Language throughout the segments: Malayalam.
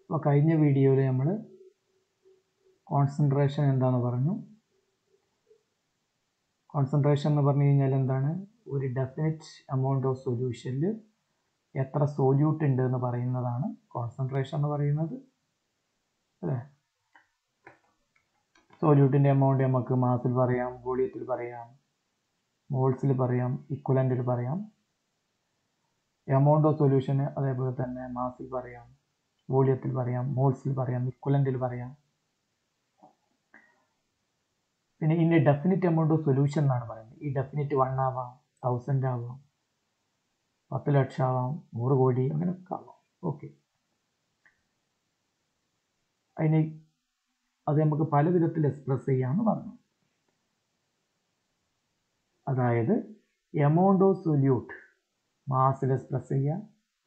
അപ്പോൾ കഴിഞ്ഞ വീഡിയോയിൽ നമ്മൾ കോൺസെൻട്രേഷൻ എന്താണെന്ന് പറഞ്ഞു കോൺസെൻട്രേഷൻ എന്ന് പറഞ്ഞു കഴിഞ്ഞാൽ എന്താണ് ഒരു ഡെഫിനിറ്റ് എമൗണ്ട് ഓഫ് സൊല്യൂഷനിൽ എത്ര സോല്യൂട്ട് ഉണ്ട് എന്ന് പറയുന്നതാണ് കോൺസെൻട്രേഷൻ എന്ന് പറയുന്നത് അല്ലേ സോല്യൂട്ടിൻ്റെ എമൗണ്ട് നമുക്ക് മാസിൽ പറയാം വോളിയത്തിൽ പറയാം മോൾസിൽ പറയാം ഇക്വലൻറ്റിൽ പറയാം എമൗണ്ട് ഓഫ് സൊല്യൂഷന് അതേപോലെ തന്നെ മാസിൽ പറയാം വോളിയത്തിൽ പറയാം മോൾസിൽ പറയാം ഇക്വലൻറ്റിൽ പറയാം പിന്നെ ഇനി ഡെഫിനിറ്റ് എമൗണ്ട് ഓഫ് സൊല്യൂഷൻ എന്നാണ് പറയുന്നത് ഈ ഡെഫിനിറ്റ് വൺ ആവാം തൗസൻഡ് ആവാം പത്ത് ലക്ഷം ആവാം നൂറ് കോടി അങ്ങനെയൊക്കെ ആവാം ഓക്കെ അതിന് അത് നമുക്ക് പല വിധത്തിൽ എക്സ്പ്രസ് ചെയ്യാമെന്ന് പറഞ്ഞു അതായത് എമൗണ്ട് ഓഫ് സൊല്യൂട്ട് മാസിൽ എക്സ്പ്രസ് ചെയ്യാം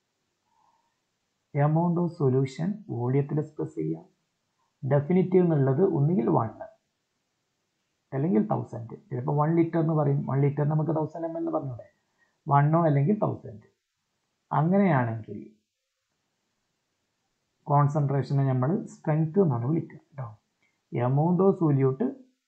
എമൗണ്ട് ഓഫ് സൊല്യൂഷൻ വോളിയത്തിൽ എക്സ്പ്രസ് ചെയ്യാം ഡെഫിനിറ്റീവ് എന്നുള്ളത് ഒന്നുകിൽ വണ്ണ് അല്ലെങ്കിൽ തൗസൻഡ് ചിലപ്പോൾ വൺ ലിറ്റർ എന്ന് പറയും വൺ ലിറ്റർ നമുക്ക് തൗസൻഡ് എം എന്ന് പറഞ്ഞൂടെ വണ്ണോ അല്ലെങ്കിൽ തൗസൻഡ് അങ്ങനെയാണെങ്കിൽ കോൺസെൻട്രേഷനെ നമ്മൾ സ്ട്രെങ്ത് എന്നാണ് വിളിക്കുക കേട്ടോ എമൗണ്ട് ഓഫ് സൊല്യൂട്ട്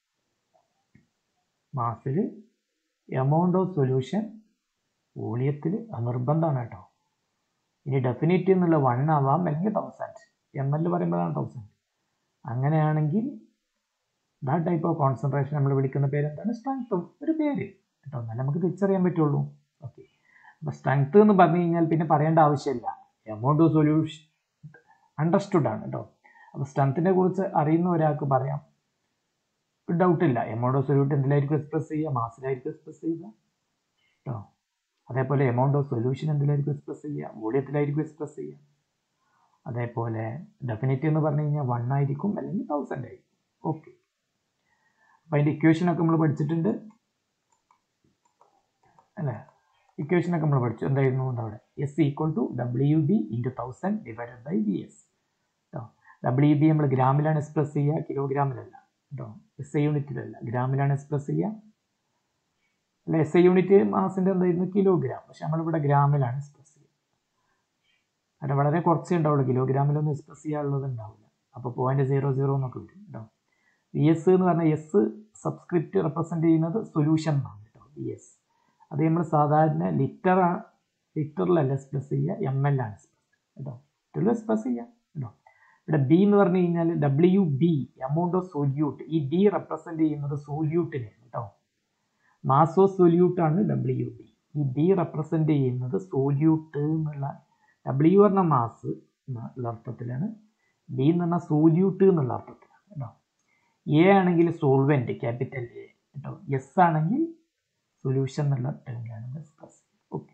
മാസിൽ എമൗണ്ട് ഓഫ് സൊല്യൂഷൻ വോളിയത്തിൽ നിർബന്ധമാണ് കേട്ടോ ഇനി ഡെഫിനിറ്റ് എന്നുള്ള വൺ ആവാം അല്ലെങ്കിൽ തൗസൻഡ് എം എൽ പറയുമ്പോഴാണ് തൗസൻഡ് അങ്ങനെയാണെങ്കിൽ ദാ ടൈപ്പ് ഓഫ് കോൺസെൻട്രേഷൻ നമ്മൾ വിളിക്കുന്ന പേര് എന്താണ് സ്ട്രെങ്ത് ഒരു പേര് കേട്ടോ എന്നാലും നമുക്ക് തിരിച്ചറിയാൻ പറ്റുള്ളൂ ഓക്കെ അപ്പോൾ സ്ട്രെങ്ത് എന്ന് പറഞ്ഞു കഴിഞ്ഞാൽ പിന്നെ പറയേണ്ട ആവശ്യമില്ല എമൗണ്ട് ഓഫ് സൊല്യൂഷൻ അണ്ടർസ്റ്റുഡ് ആണ് കേട്ടോ അപ്പോൾ സ്ട്രെങ്ത്തിനെ കുറിച്ച് അറിയുന്ന ഒരാൾക്ക് പറയാം ഡൗട്ടില്ല എമൗണ്ട് ഓഫ് സൊല്യൂട്ട് എന്തിലായിരിക്കും എക്സ്പ്രസ് ചെയ്യുക മാസിലായിരിക്കും എക്സ്പ്രസ് ചെയ്യുക കേട്ടോ അതേപോലെ എമൗണ്ട് ഓഫ് സൊല്യൂഷൻ എന്തിലായിരിക്കും എക്സ്പ്രസ് ചെയ്യുക വോളിയത്തിലായിരിക്കും എക്സ്പ്രസ് ചെയ്യുക അതേപോലെ ഡെഫിനിറ്റ് എന്ന് പറഞ്ഞു കഴിഞ്ഞാൽ വൺ ആയിരിക്കും അല്ലെങ്കിൽ തൗസൻഡ് ആയിരിക്കും ഓക്കെ അപ്പം അതിൻ്റെ ഇക്വേഷനൊക്കെ നമ്മൾ പഠിച്ചിട്ടുണ്ട് അല്ലേ ഇക്വേഷനൊക്കെ നമ്മൾ പഠിച്ചു എന്തായിരുന്നു അവിടെ S equal to W B into thousand divided by B S കേട്ടോ ഡബ്ല്യു ബി നമ്മൾ ഗ്രാമിലാണ് എക്സ്പ്രസ് ചെയ്യുക കിലോഗ്രാമിലല്ല കേട്ടോ എസ് ഐ യൂണിറ്റിലല്ല ഗ്രാമിലാണ് എക്സ്പ്രസ് ചെയ്യുക അല്ല എസ് ഐ യൂണിറ്റ് മാസിൻ്റെ എന്തായിരുന്നു കിലോഗ്രാം പക്ഷെ നമ്മളിവിടെ ഗ്രാമിലാണ് എക്സ്പ്രസ് ചെയ്യുക അവിടെ വളരെ കുറച്ചേ ഉണ്ടാവുള്ളൂ കിലോഗ്രാമിലൊന്നും എക്സ്പ്രസ് ചെയ്യാനുള്ളത് ഉണ്ടാവില്ല അപ്പോൾ പോയിന്റ് സീറോ സീറോ എന്നൊക്കെ വരും കേട്ടോ വി എസ് എന്ന് പറഞ്ഞാൽ എസ് സബ്സ്ക്രിപ്റ്റ് റെപ്രസെൻ്റ് ചെയ്യുന്നത് സൊല്യൂഷൻ എന്നാണ് കേട്ടോ വി എസ് അത് നമ്മൾ സാധാരണ ലിറ്റർ ലിറ്ററിലല്ല എക്സ്പ്രസ് ചെയ്യുക എം എൽ ആണ് എക്സ്പ്രസ് കേട്ടോ ലിറ്ററിൽ എക്സ്പ്രസ് ചെയ്യാം കേട്ടോ ഇവിടെ ബി എന്ന് പറഞ്ഞു കഴിഞ്ഞാൽ W B amount of solute ഈ ബി റെപ്രസെൻ്റ് ചെയ്യുന്നത് സൊല്യൂട്ടിനെ കേട്ടോ മാസ് ഓഫ് സൊല്യൂട്ട് ആണ് ഡബ്ല്യു ബി ഈ ബി റെപ്രസെൻ്റ് ചെയ്യുന്നത് സോല്യൂട്ട് എന്നുള്ള ഡബ്ല്യു പറഞ്ഞ മാസ് എന്നുള്ള അർത്ഥത്തിലാണ് ബി എന്ന് പറഞ്ഞാൽ സോല്യൂട്ട് എന്നുള്ള അർത്ഥത്തിലാണ് കേട്ടോ എ ആണെങ്കിൽ സോൾവെൻറ്റ് ക്യാപിറ്റൽ എ കേട്ടോ എസ് ആണെങ്കിൽ സൊല്യൂഷൻ എന്നുള്ള ടേമിലാണ് എക്സ്പ്രസ് ഓക്കെ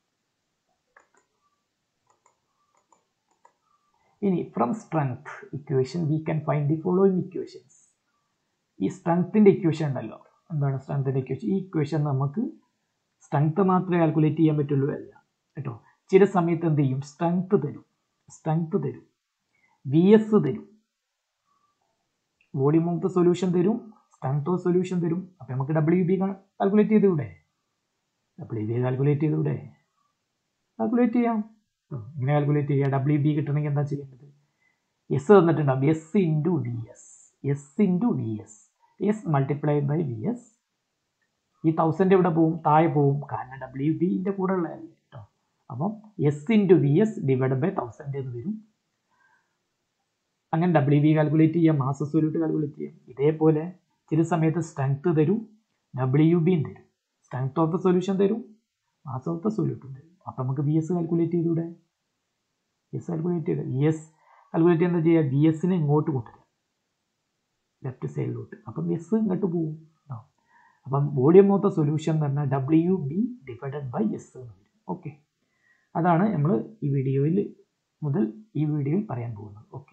ഇനി from strength equation we can find the following equations ഈ സ്ട്രെങ്ത്തിൻ്റെ ഇക്വേഷൻ ഉണ്ടല്ലോ എന്താണ് സ്ട്രെങ്ത്തിൻ്റെ ഇക്വേഷൻ ഈ ഇക്വേഷൻ നമുക്ക് സ്ട്രെങ്ത് മാത്രമേ കാൽക്കുലേറ്റ് ചെയ്യാൻ പറ്റുള്ളൂ അല്ല കേട്ടോ ചില സമയത്ത് എന്ത് ചെയ്യും സ്ട്രെങ്ത് തരും സ്ട്രെങ്ത് തരും വി എസ് തരും വോളിയം ഓഫ് ദ സൊല്യൂഷൻ തരും സ്ട്രെങ്ത് ഓഫ് സൊല്യൂഷൻ തരും അപ്പോൾ നമുക്ക് ഡബ്ല്യു ബി കാൽക്കുലേറ്റ് ചെയ്തൂടെ ഡബ്ല്യു ബി കാൽക്കുലേറ്റ് ചെയ്തൂടെ കാൽക്കുലേറ്റ് ചെയ്യാം ഇങ്ങനെ കാൽക്കുലേറ്റ് ചെയ്യുക ഡബ്ല്യു ബി കിട്ടണമെങ്കിൽ എന്താ ചെയ്യേണ്ടത് എസ് തന്നിട്ടുണ്ടാവും S into V S S into V S S multiplied by V S ഈ തൗസൻഡ് എവിടെ പോവും താഴെ പോവും കാരണം ഡബ്ല്യു ബിൻ്റെ കൂടെ ഉള്ളതല്ലേ കേട്ടോ അപ്പം S into V S divide by thousand എന്ന് വരും അങ്ങനെ ഡബ്ല്യു ബി കാൽക്കുലേറ്റ് ചെയ്യാം മാസ് സൊല്യൂട്ട് കാൽക്കുലേറ്റ് ചെയ്യാം ഇതേപോലെ ചില സമയത്ത് സ്ട്രെങ്ത് തരും ഡബ്ല്യു ബിയും തരും സ്ട്രെങ്ത് ഓഫ് ദ സൊല്യൂഷൻ തരും മാസ് ഓഫ് ദ സൊല്യൂട്ടും തരും അപ്പം നമുക്ക് വി എസ് കാൽക്കുലേറ്റ് ചെയ്തൂടെ എസ് കാൽക്കുലേറ്റ് ചെയ്ത് വി എസ് കാൽക്കുലേറ്റ് എന്താ ചെയ്യുക വി എസിനെ ഇങ്ങോട്ട് കൊണ്ടുവരിക ലെഫ്റ്റ് സൈഡിലോട്ട് അപ്പം എസ് ഇങ്ങോട്ട് പോകും കേട്ടോ അപ്പം വോളിയം ഓഫ് ദ സൊല്യൂഷൻ എന്ന് പറഞ്ഞാൽ W B divided by S എന്ന് വരും ഓക്കെ അതാണ് നമ്മൾ ഈ വീഡിയോയിൽ മുതൽ ഈ വീഡിയോയിൽ പറയാൻ പോകുന്നത് ഓക്കെ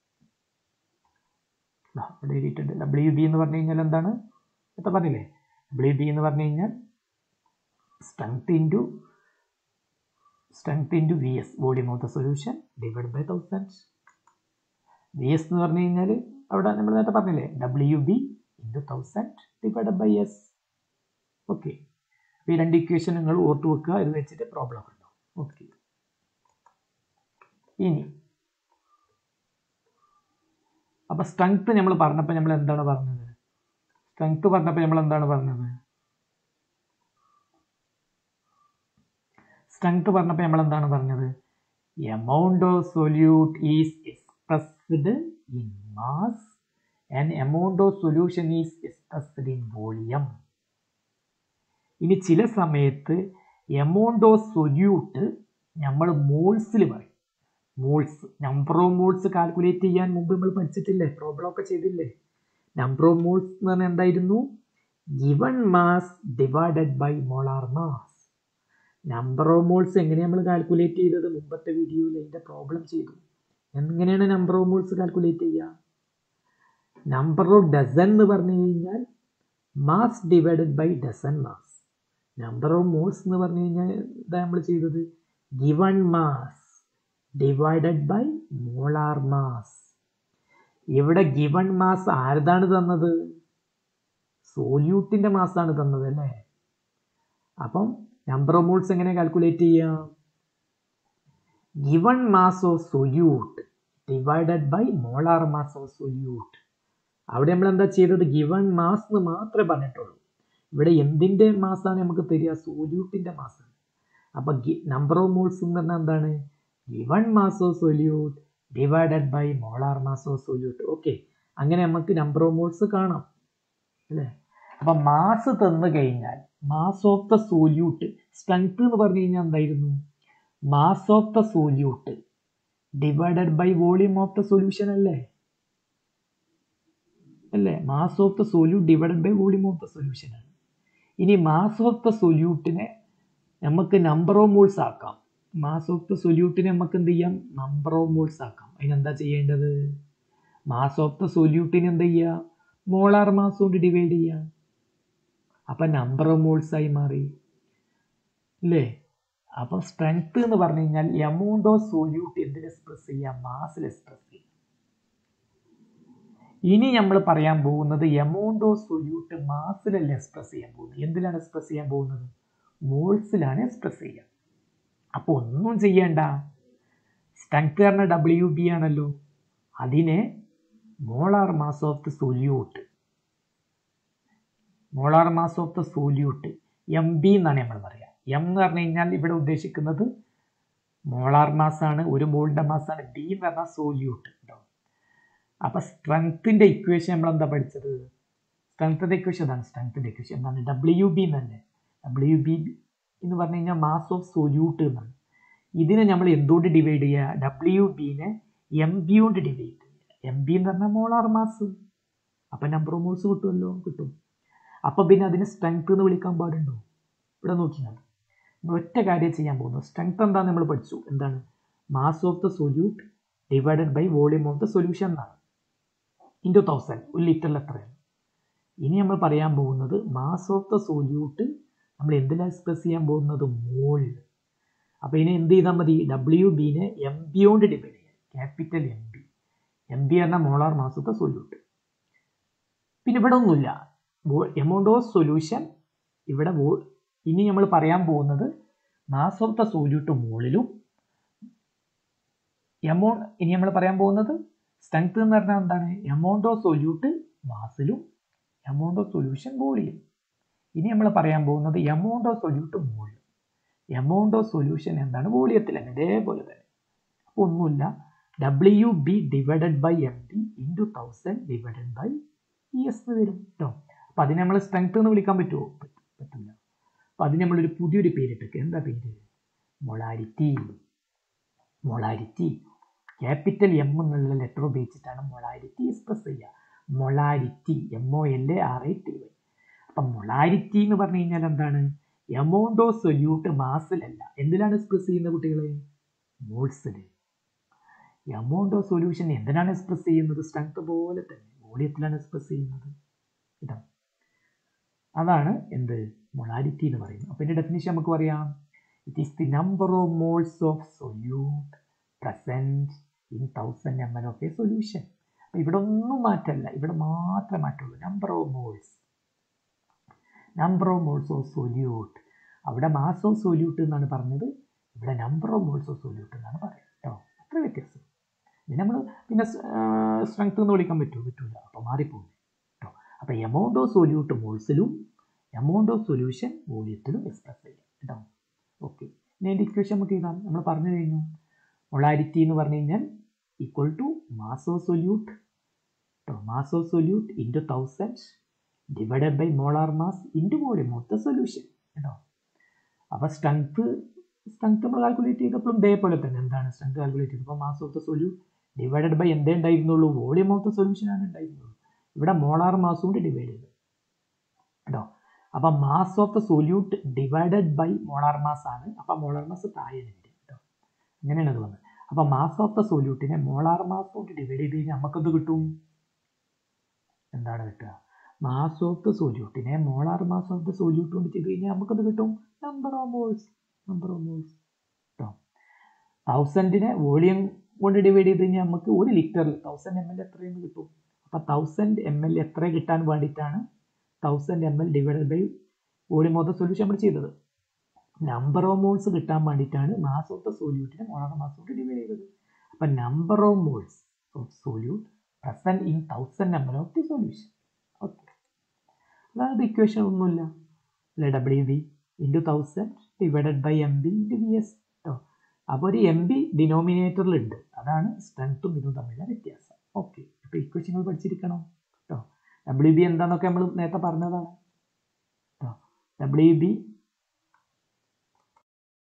ഇവിടെ എഴുതിയിട്ടുണ്ട് ഡബ്ല്യു ബി എന്ന് പറഞ്ഞു കഴിഞ്ഞാൽ എന്താണ് എത്ര പറഞ്ഞില്ലേ ഡബ്ല്യു ബി എന്ന് പറഞ്ഞു കഴിഞ്ഞാൽ strength into strength into V S volume of the solution divide by thousand V S എന്ന് പറഞ്ഞു കഴിഞ്ഞാൽ അവിടെ നമ്മൾ നേരത്തെ പറഞ്ഞില്ലേ W B into thousand divide by S okay അപ്പോൾ ഈ രണ്ട് ഇക്വേഷൻ നിങ്ങൾ ഓർത്ത് വെക്കുക ഇത് വെച്ചിട്ട് പ്രോബ്ലം ഉണ്ടോ ഓക്കെ ഇനി അപ്പോൾ സ്ട്രെങ്ത് നമ്മൾ പറഞ്ഞപ്പോൾ നമ്മൾ എന്താണ് പറഞ്ഞത് സ്ട്രെങ്ത് പറഞ്ഞപ്പോൾ നമ്മൾ എന്താണ് പറഞ്ഞത് സ്ട്രെങ്ത് പറഞ്ഞപ്പോൾ നമ്മൾ എന്താണ് പറഞ്ഞത് amount of solute is expressed in mass and amount of solution is expressed in volume ഇനി ചില സമയത്ത് എമൗണ്ട് ഓഫ് സൊല്യൂട്ട് നമ്മൾ മോൾസിൽ പറയും moles number of moles calculate ചെയ്യാൻ മുമ്പ് നമ്മൾ പഠിച്ചിട്ടില്ലേ പ്രോബ്ലം ഒക്കെ ചെയ്തില്ലേ നമ്പർ ഓഫ് മോൾസ് എന്ന് പറഞ്ഞാൽ എന്തായിരുന്നു given mass divided by molar mass number of moles എങ്ങനെയാണ് നമ്മൾ കാൽക്കുലേറ്റ് ചെയ്തത് മുമ്പത്തെ വീഡിയോയിൽ അതിൻ്റെ പ്രോബ്ലം ചെയ്തു എങ്ങനെയാണ് നമ്പർ ഓഫ് മോൾസ് കാൽക്കുലേറ്റ് ചെയ്യുക നമ്പർ ഓഫ് ഡസൺ എന്ന് പറഞ്ഞു കഴിഞ്ഞാൽ mass divided by dozen mass number of moles എന്ന് പറഞ്ഞു കഴിഞ്ഞാൽ ഇതാ നമ്മൾ ചെയ്തത് given mass divided by molar mass ഇവിടെ ഗിവൺ മാസ് ആരതാണ് തന്നത് സോല്യൂട്ടിൻ്റെ മാസാണ് തന്നത് അല്ലേ അപ്പം നമ്പർ ഓഫ് മോൾസ് എങ്ങനെ കാൽക്കുലേറ്റ് ചെയ്യാം given mass of solute divided by molar mass of solute അവിടെ നമ്മൾ എന്താ ചെയ്തത് ഗിവൺ മാസ് എന്ന് മാത്രമേ പറഞ്ഞിട്ടുള്ളൂ ഇവിടെ എന്തിൻ്റെ മാസാണ് നമുക്ക് തരിക സൊല്യൂട്ടിൻ്റെ മാസാണ് അപ്പം നമ്പർ ഓഫ് മോൾസ് എന്ന് പറഞ്ഞാൽ എന്താണ് given mass of solute divided by molar mass of solute okay അങ്ങനെ നമുക്ക് നമ്പർ ഓഫ് മോൾസ് കാണാം അല്ലേ അപ്പം മാസ് തന്നു കഴിഞ്ഞാൽ mass of the solute strength എന്ന് പറഞ്ഞു കഴിഞ്ഞാൽ എന്തായിരുന്നു mass of the solute divided by volume of the solution അല്ലേ അല്ലേ mass of the solute divided by volume of the solution ആണ് ഇനി മാസ് ഓഫ് ദ സൊല്യൂട്ടിനെ നമുക്ക് നമ്പർ ഓഫ് മോൾസ് ആക്കാം മാസ് ഓഫ് ദ സൊല്യൂട്ടിനെ നമുക്ക് എന്ത് ചെയ്യാം നമ്പർ ഓഫ് മോൾസ് ആക്കാം അതിനെന്താ ചെയ്യേണ്ടത് മാസ് ഓഫ് ദ സൊല്യൂട്ടിന് എന്ത് ചെയ്യുക മോളാർ മാസ് കൊണ്ട് ഡിവൈഡ് ചെയ്യുക അപ്പം നമ്പർ ഓഫ് മോൾസ് ആയി മാറി അല്ലേ അപ്പം സ്ട്രെങ്ത് എന്ന് പറഞ്ഞു കഴിഞ്ഞാൽ എമൗണ്ട് ഓഫ് സൊല്യൂട്ട് എന്തിൽ എക്സ്പ്രസ് ചെയ്യാം മാസിൽ എക്സ്പ്രസ് ചെയ്യാം ഇനി നമ്മൾ പറയാൻ പോകുന്നത് എമൗണ്ട് ഓഫ് സൊല്യൂട്ട് മാസിലല്ല എക്സ്പ്രസ് ചെയ്യാൻ പോകുന്നത് എന്തിലാണ് എക്സ്പ്രസ് ചെയ്യാൻ പോകുന്നത് മോൾസിലാണ് എക്സ്പ്രസ് ചെയ്യുക അപ്പോൾ ഒന്നും ചെയ്യേണ്ട സ്ട്രെങ്ത് പറഞ്ഞ ഡബ്ല്യു ബി ആണല്ലോ അതിനെ molar mass of the solute molar mass of the solute M B എന്നാണ് നമ്മൾ പറയുക എം എന്ന് പറഞ്ഞു കഴിഞ്ഞാൽ ഇവിടെ ഉദ്ദേശിക്കുന്നത് മോളാർ മാസാണ് ഒരു മോളിൻ്റെ മാസാണ് ബി എന്ന് പറഞ്ഞാൽ സോല്യൂട്ട് കേട്ടോ അപ്പം സ്ട്രെങ്ത്തിൻ്റെ ഇക്വേഷൻ നമ്മൾ എന്താ പഠിച്ചത് സ്ട്രെങ്ത്തിൻ്റെ ഇക്വേഷൻ എന്താണ് സ്ട്രെങ്ത്തിൻ്റെ ഇക്വേഷൻ എന്താണ് ഡബ്ല്യു ബി എന്നല്ലേ ഡബ്ല്യു ബി എന്ന് പറഞ്ഞു കഴിഞ്ഞാൽ മാസ് ഓഫ് സൊല്യൂട്ട് എന്നാണ് ഇതിനെ നമ്മൾ എന്തുകൊണ്ട് ഡിവൈഡ് ചെയ്യുക ഡബ്ല്യു ബിനെ എം ബി കൊണ്ട് ഡിവൈഡ് ചെയ്യുക എം ബി എന്ന് പറഞ്ഞാൽ മോളാർ മാസ് അപ്പം നമ്പർ ഓഫ് മോൾസ് കിട്ടുമല്ലോ കിട്ടും അപ്പം പിന്നെ അതിന് സ്ട്രെങ്ത് എന്ന് വിളിക്കാൻ പാടുണ്ടോ ഇവിടെ നോക്കിയാൽ നമ്മൾ ഒറ്റ കാര്യം ചെയ്യാൻ പോകുന്നു സ്ട്രെങ്ത് എന്താണെന്ന് നമ്മൾ പഠിച്ചു എന്താണ് mass of the solute divided by volume of the solution എന്നാണ് ഇൻറ്റു തൗസൻഡ് ഒരു ലിറ്ററിൽ എത്രയാണ് ഇനി നമ്മൾ പറയാൻ പോകുന്നത് മാസ് ഓഫ് ദ സൊല്യൂട്ട് നമ്മൾ എന്തിലാണ് എക്സ്പ്രസ് ചെയ്യാൻ പോകുന്നത് മോൾ അപ്പോൾ ഇനി എന്ത് ചെയ്താൽ മതി ഡബ്ല്യു ബിനെ എം ബി കൊണ്ട് ഡിവൈഡ് ചെയ്യാം capital M B M B പറഞ്ഞാൽ molar mass of the solute പിന്നെ ഇവിടെ ഒന്നുമില്ല എമൗണ്ട് ഓഫ് സൊല്യൂഷൻ ഇവിടെ ഇനി നമ്മൾ പറയാൻ പോകുന്നത് മാസ് ഓഫ് ദ സൊല്യൂട്ട് മുകളിലും എമൗണ്ട് ഇനി നമ്മൾ പറയാൻ പോകുന്നത് സ്ട്രെങ്ത് എന്ന് പറഞ്ഞാൽ എന്താണ് എമൗണ്ട് ഓഫ് സൊല്യൂട്ട് മാസിലും എമൗണ്ട് ഓഫ് സൊല്യൂഷൻ വോളിയും ഇനി നമ്മൾ പറയാൻ പോകുന്നത് എമൗണ്ട് ഓഫ് സൊല്യൂട്ട് മുകളിലും എമൗണ്ട് ഓഫ് സൊല്യൂഷൻ എന്താണ് വോളിയത്തിൽ തന്നെ ഇതേപോലെ തന്നെ അപ്പോൾ ഒന്നുമില്ല W B divided by M B into thousand divided by E S എന്ന് വരും കേട്ടോ അപ്പം അതിനെ നമ്മൾ സ്ട്രെങ്ത് എന്ന് വിളിക്കാൻ പറ്റുമോ പറ്റില്ല അപ്പം അതിന് നമ്മളൊരു പുതിയൊരു പേരിട്ടൊക്കെ എന്താ പേര് മൊളാരിറ്റി മൊളാരിറ്റി ക്യാപിറ്റൽ എം എന്നുള്ള ലെറ്റർ ഉപയോഗിച്ചിട്ടാണ് മൊളാരിറ്റി എക്സ്പ്രസ് ചെയ്യുക molarity M O L A R I T Y അപ്പം മൊളാരിറ്റി എന്ന് പറഞ്ഞു കഴിഞ്ഞാൽ എന്താണ് എമൗണ്ട് ഓഫ് സൊല്യൂട്ട് മാസിലല്ല എന്തിലാണ് എക്സ്പ്രസ് ചെയ്യുന്ന കുട്ടികളെ മോൾസിൽ എമൗണ്ട് ഓഫ് സൊല്യൂഷൻ എന്തിനാണ് എക്സ്പ്രസ് ചെയ്യുന്നത് സ്ട്രെങ്ത് പോലെ തന്നെ വോളിയത്തിലാണ് എക്സ്പ്രസ് ചെയ്യുന്നത് ഇതാണ് അതാണ് എന്ത് മൊളാരിറ്റി എന്ന് പറയുന്നത് അപ്പോൾ ഇതിൻ്റെ ഡെഫിനിഷൻ നമുക്ക് പറയാം it is the number of moles of solute present in thousand M L of a solution അപ്പോൾ ഇവിടെ ഒന്നും മാറ്റമല്ല ഇവിടെ മാത്രമേ മാറ്റുള്ളൂ number of moles number of moles of solute അവിടെ മാസ് ഓഫ് സൊല്യൂട്ട് എന്നാണ് പറഞ്ഞത് ഇവിടെ number of moles of solute എന്നാണ് പറയുന്നത് കേട്ടോ അത്ര വ്യത്യാസം പിന്നെ നമ്മൾ പിന്നെ സ്ട്രെങ്ത് എന്ന് വിളിക്കാൻ പറ്റുമോ പറ്റൂല അപ്പോൾ മാറിപ്പോകും കേട്ടോ അപ്പോൾ എമൗണ്ട് ഓഫ് സൊല്യൂട്ട് മോൾസിലും എമൗണ്ട് ഓഫ് സൊല്യൂഷൻ വോളിയത്തിലും എക്സ്പ്രസ് ചെയ്യാം കേട്ടോ ഓക്കെ ഇനി അതിൻ്റെ ഇക്വേഷൻ നമുക്ക് എഴുതാം നമ്മൾ പറഞ്ഞു കഴിഞ്ഞു മൊളാരിറ്റി എന്ന് പറഞ്ഞു കഴിഞ്ഞാൽ equal to mass of solute കേട്ടോ mass of solute into thousand divided by molar mass into volume of the solution കേട്ടോ അപ്പോൾ സ്ട്രെങ്ത് സ്ട്രെങ്ത് നമ്മൾ കാൽക്കുലേറ്റ് ചെയ്തപ്പോഴും ഇതേപോലെ തന്നെ എന്താണ് സ്ട്രെങ്ത് കാൽക്കുലേറ്റ് ചെയ്തപ്പോൾ mass of the solute divided by എന്തേ ഉണ്ടായിരുന്നുള്ളൂ വോളിയം ഓഫ് ദ സൊല്യൂഷൻ ആണ് ഉണ്ടായിരുന്നുള്ളൂ ഇവിടെ മോളാർ മാസ് കൊണ്ട് ഡിവൈഡ് ചെയ്തു കേട്ടോ അപ്പം mass of the solute divided by molar mass ആണ് അപ്പം മോളാർ മാസ് താഴെയാണ് വരിക കേട്ടോ അങ്ങനെയാണ് അത് വന്നത് അപ്പം മാസ് ഓഫ് ദ സൊല്യൂട്ടിനെ മോളാർ മാസ് കൊണ്ട് ഡിവൈഡ് ചെയ്ത് കഴിഞ്ഞാൽ നമുക്കെന്ത് കിട്ടും എന്താണ് കിട്ടുക മാസ് ഓഫ് ദ സൊല്യൂട്ടിനെ molar mass of the solute കൊണ്ട് ചെയ്ത് കഴിഞ്ഞാൽ നമുക്കത് കിട്ടും number of moles number of moles കേട്ടോ തൗസൻഡിനെ വോളിയം കൊണ്ട് ഡിവൈഡ് ചെയ്ത് കഴിഞ്ഞാൽ നമുക്ക് ഒരു ലിറ്ററിൽ തൗസൻഡ് എം എൽ എത്രയെന്ന് കിട്ടും അപ്പം തൗസൻഡ് എം എൽ എത്ര കിട്ടാൻ വേണ്ടിയിട്ടാണ് thousand M L divided by volume of the solution നമ്മൾ ചെയ്തത് നമ്പർ ഓഫ് മോൾസ് കിട്ടാൻ വേണ്ടിയിട്ടാണ് മാസ് ഓഫ് ദ സൊല്യൂട്ടിനെ മോളാർ മാസ് കൊണ്ട് ഡിവൈഡ് ചെയ്തത് അപ്പം number of moles of solute present in thousand M L of the solution okay അതായത് ഇക്വേഷൻ ഒന്നുമില്ല അല്ലെ W B into thousand divided by M B into V S കേട്ടോ അപ്പോൾ ഒരു എം ബി ഡിനോമിനേറ്ററിലുണ്ട് അതാണ് സ്ട്രെങ്ത്തും ഇതും തമ്മിലുള്ള വ്യത്യാസം ഓക്കെ അപ്പോൾ ഇക്വേഷനുകൾ പഠിച്ചിരിക്കണം കേട്ടോ ഡബ്ല്യു ബി എന്താണെന്നൊക്കെ നമ്മൾ നേരത്തെ പറഞ്ഞതാണ് കേട്ടോ ഡബ്ല്യു ബി